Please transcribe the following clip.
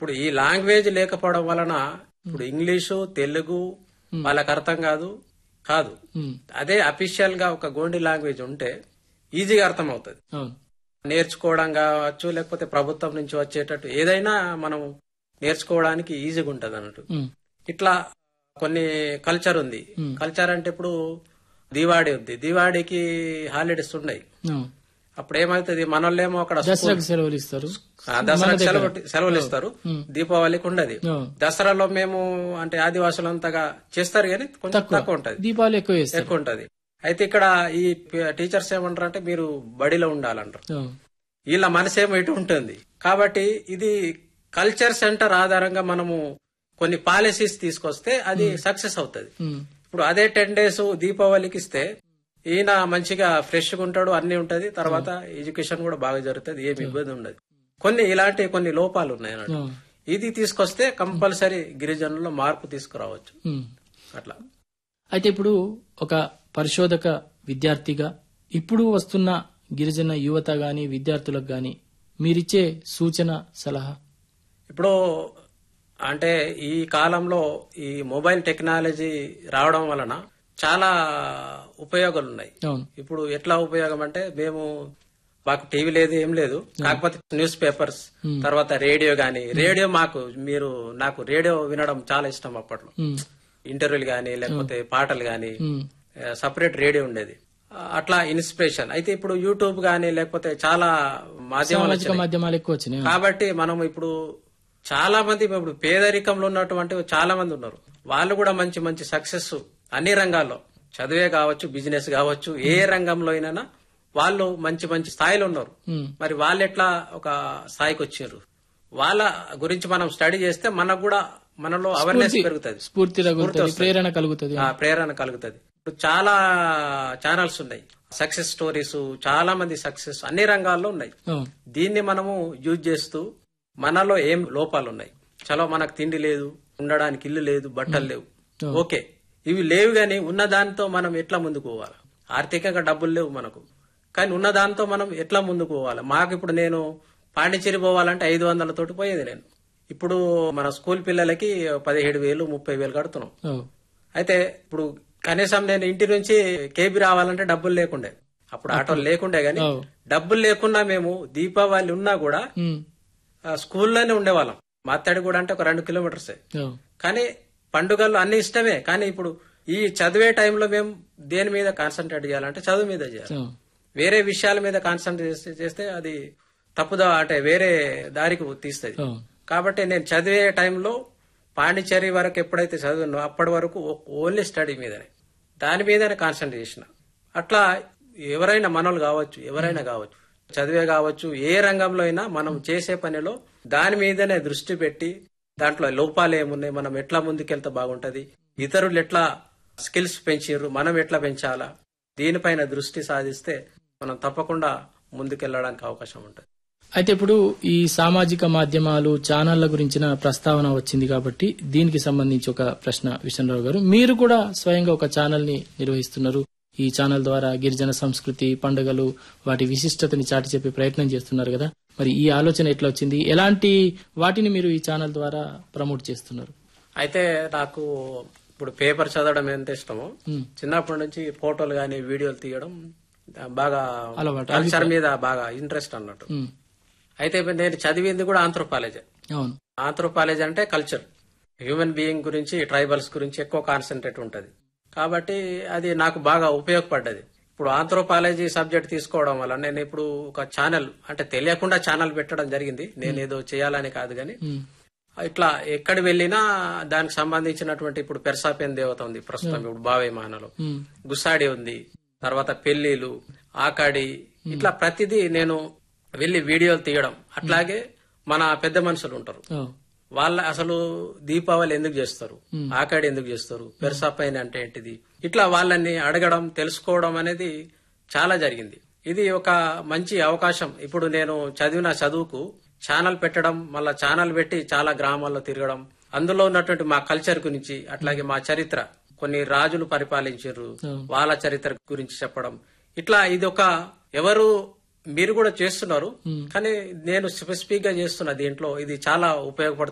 ఇప్పుడు ఈ లాంగ్వేజ్ లేకపోవడం వలన ఇప్పుడు ఇంగ్లీషు తెలుగు వాళ్ళకి అర్థం కాదు కాదు ఉమ్, అదే అఫీషియల్ గా ఒక గోండి లాంగ్వేజ్ ఉంటే ఈజీగా అర్థం అవుతుంది అవును నేర్చుకోవడం కావచ్చు లేకపోతే ప్రభుత్వం నుంచి వచ్చేటట్టు ఏదైనా మనం నేర్చుకోవడానికి ఈజీగా ఉంటది అన్నట్టు ఉమ్, ఇట్లా కొన్ని కల్చర్ ఉంది కల్చర్ అంటే ఇప్పుడు దివాడి ఉంది దివాడికి హాలిడేస్ ఉన్నాయి అవును. అప్పుడు ఏమవుతుంది మనోళ్ళేమో అక్కడ దసరాకు సెలవులు ఇస్తారు ఆ, దసరాకి సెలవు సెలవులు ఇస్తారు దీపావళికి ఉండదు అవును. దసరాలో మేము అంటే ఆదివాసులు అంతగా చేస్తారు కానీ కొంచెం తక్కువ ఉంటది దీపావళి ఎక్కువ చేస్తారు ఎక్కువ ఉంటది అయితే ఇక్కడ ఈ టీచర్స్ ఏమంటారు అంటే మీరు బడిలో ఉండాలంటారు అవును. వీళ్ళ మనసేమో ఇటు ఉంటుంది కాబట్టి ఇది కల్చర్ సెంటర్ ఆధారంగా మనము కొన్ని పాలసీస్ తీసుకొస్తే అది సక్సెస్ అవుతుంది ఉమ్, ఇప్పుడు అదే టెన్ డేస్ దీపావళికి ఇస్తే ఈయన మంచిగా ఫ్రెష్ గా ఉంటాడు అన్ని ఉంటది తర్వాత ఎడ్యుకేషన్ కూడా బాగా జరుగుతుంది ఏమి ఇబ్బంది ఉండదు కొన్ని ఇలాంటి కొన్ని లోపాలు ఉన్నాయి అన్నట్టు. అవును. ఇది తీసుకొస్తే కంపల్సరీ గిరిజనుల్లో మార్పు తీసుకురావచ్చు ఉమ్. అట్లా అయితే ఇప్పుడు ఒక పరిశోధక విద్యార్థిగా ఇప్పుడు వస్తున్న గిరిజన యువత గాని విద్యార్థులకు గాని మీరిచ్చే సూచన సలహా ఇప్పుడు అంటే ఈ కాలంలో ఈ మొబైల్ టెక్నాలజీ రావడం వలన చాలా ఉపయోగాలు ఉన్నాయి అవును ఇప్పుడు ఎట్లా ఉపయోగం అంటే మేము మాకు టీవీ లేదు ఏం లేదు కాకపోతే న్యూస్ పేపర్స్ తర్వాత రేడియో గానీ రేడియో మాకు మీరు నాకు రేడియో వినడం చాలా ఇష్టం అప్పట్లో ఉమ్, ఇంటర్వ్యూలు గానీ లేకపోతే పాటలు గానీ ఉమ్, సపరేట్ రేడియో ఉండేది ఆ, అట్లా ఇన్స్పిరేషన్ అయితే ఇప్పుడు యూట్యూబ్ గానీ లేకపోతే చాలా మాధ్యమాలు సామాజిక వచ్చినాయి. మాధ్యమాలు ఎక్కువ వచ్చినాయి కాబట్టి మనం ఇప్పుడు చాలా మంది ఇప్పుడు పేదరికంలో ఉన్నటువంటి చాలా మంది ఉన్నారు వాళ్ళు కూడా మంచి మంచి సక్సెస్ అన్ని రంగాల్లో చదివే కావచ్చు బిజినెస్ కావచ్చు ఏ రంగంలో అయినా వాళ్ళు మంచి మంచి స్థాయిలో ఉన్నారు ఉమ్, మరి వాళ్ళు ఎట్లా ఒక స్థాయికి వచ్చారు వాళ్ళ గురించి మనం స్టడీ చేస్తే మనకు కూడా మనలో అవేర్నెస్ పెరుగుతుంది స్ఫూర్తి తగులుతుంది ప్రేరణ కలుగుతుంది ఆ ప్రేరణ కలుగుతుంది ఇప్పుడు చాలా ఛానల్స్ ఉన్నాయి సక్సెస్ స్టోరీస్ చాలా మంది సక్సెస్ అన్ని రంగాల్లో ఉన్నాయి అవును దీన్ని మనము యూజ్ చేస్తూ మనలో ఏం లోపాలు ఉన్నాయి చలో మనకు తిండి లేదు ఉండడానికి ఇల్లు లేదు బట్టలు లేవు ఓకే ఇవి లేవు గాని ఉన్న దాంతో మనం ఎట్లా ముందుకు పోవాలి ఆర్థికంగా డబ్బులు లేవు మనకు కానీ ఉన్న దాంతో మనం ఎట్లా ముందుకు పోవాలి మాకు ఇప్పుడు నేను పాండిచేరి పోవాలంటే ఐదు వందలతోటి పోయేది నేను ఇప్పుడు మన స్కూల్ పిల్లలకి పదిహేడు వేలు ముప్పై వేలు కడుతున్నాం అవును అయితే ఇప్పుడు కనీసం నేను ఇంటి నుంచి కేబీ రావాలంటే డబ్బులు లేకుండే అప్పుడు ఆటోలు లేకుండే గాని అవు. డబ్బులు లేకున్నా మేము దీపావళి ఉన్నా కూడా ఉమ్, ఆ, స్కూల్లోనే ఉండేవాళ్ళం మాత్తడి కూడా అంటే ఒక రెండు కిలోమీటర్సే అవును కానీ పండుగలు అన్ని ఇష్టమే కానీ ఇప్పుడు ఈ చదివే టైంలో మేము దేని మీద కాన్సన్ట్రేట్ చేయాలంటే చదువు మీద చేయాలి అవును వేరే విషయాల మీద కాన్సన్ట్రేట్ చేస్తే- చేస్తే అది తప్పుదా అంటే వేరే దారికి తీస్తుంది అవును కాబట్టి నేను చదివే టైంలో పాండిచేరి వరకు ఎప్పుడైతే చదివానో అప్పటి వరకు ఓన్లీ స్టడీ మీదనే దాని మీదనే కాన్సన్ట్రేట్ చేసిన అట్లా ఎవరైనా మనోళ్ళు కావచ్చు ఎవరైనా కావచ్చు చదివే కావచ్చు ఏ రంగంలో అయినా మనం చేసే పనిలో దాని మీదనే దృష్టి పెట్టి దాంట్లో లోపాలు ఏమున్నాయి మనం ఎట్లా ముందుకెళ్తే బాగుంటది ఇతరులు ఎట్లా స్కిల్స్ పెంచారు మనం ఎట్లా పెంచాలా దీనిపైన దృష్టి సాధిస్తే మనం తప్పకుండా ముందుకెళ్ళడానికి అవకాశం ఉంటుంది అయితే ఇప్పుడు ఈ సామాజిక మాధ్యమాలు ఛానళ్ల గురించిన ప్రస్తావన వచ్చింది కాబట్టి దీనికి సంబంధించి ఒక ప్రశ్న విష్ణురావు గారు మీరు కూడా స్వయంగా ఒక ఛానల్ ని నిర్వహిస్తున్నారు ఈ ఛానల్ ద్వారా గిరిజన సంస్కృతి పండుగలు వాటి విశిష్టతని చాటి చెప్పే ప్రయత్నం చేస్తున్నారు కదా మరి ఈ ఆలోచన ఎట్లా వచ్చింది ఎలాంటి వాటిని మీరు ఈ ఛానల్ ద్వారా ప్రమోట్ చేస్తున్నారు అయితే నాకు ఇప్పుడు పేపర్ చదవడం ఎంత ఇష్టమో ఉమ్, చిన్నప్పటి నుంచి ఫోటోలు గానీ వీడియోలు తీయడం బాగా అలవాటు, కల్చర్ మీద బాగా ఇంట్రెస్ట్ అన్నట్టు ఉమ్, అయితే నేను చదివింది కూడా ఆంథ్రోపాలజీ అవును ఆంథ్రోపాలజీ అంటే కల్చర్ హ్యూమన్ బీయింగ్ గురించి ట్రైబల్స్ గురించి ఎక్కువ కాన్సన్ట్రేట్ ఉంటది కాబట్టి అది నాకు బాగా ఉపయోగపడ్డది ఇప్పుడు ఆంథ్రోపాలజీ సబ్జెక్ట్ తీసుకోవడం వల్ల నేను ఇప్పుడు ఒక ఛానల్ అంటే తెలియకుండా ఛానల్ పెట్టడం జరిగింది నేను ఏదో చేయాలని కాదు కానీ ఉమ్, ఇట్లా ఎక్కడ వెళ్ళినా దానికి సంబంధించినటువంటి ఇప్పుడు పెరసాపేన్ దేవత ఉంది ప్రస్తుతం ఇప్పుడు బావే మానలో ఉమ్, గుసాడి ఉంది తర్వాత పెళ్లిలు ఆకాడి ఇట్లా ప్రతిదీ నేను వెళ్లి వీడియోలు తీయడం అట్లాగే మన పెద్ద మనుషులు ఉంటారు అవును వాళ్ళ అసలు దీపావళి ఎందుకు చేస్తారు ఆకాడి ఎందుకు చేస్తారు పెరసాపైన అంటే ఏంటిది ఇట్లా వాళ్ళని అడగడం తెలుసుకోవడం అనేది చాలా జరిగింది ఇది ఒక మంచి అవకాశం ఇప్పుడు నేను చదివిన చదువుకు ఛానల్ పెట్టడం మళ్ళా ఛానల్ పెట్టి చాలా గ్రామాల్లో తిరగడం అందులో ఉన్నటువంటి మా కల్చర్ గురించి అట్లాగే మా చరిత్ర కొన్ని రాజులు పరిపాలించారు వాళ్ళ చరిత్ర గురించి చెప్పడం ఇట్లా ఇది ఒక ఎవరు మీరు కూడా చేస్తున్నారు కానీ నేను స్పెసిఫిక్ గా చేస్తున్నా దీంట్లో ఇది చాలా ఉపయోగపడుతుంది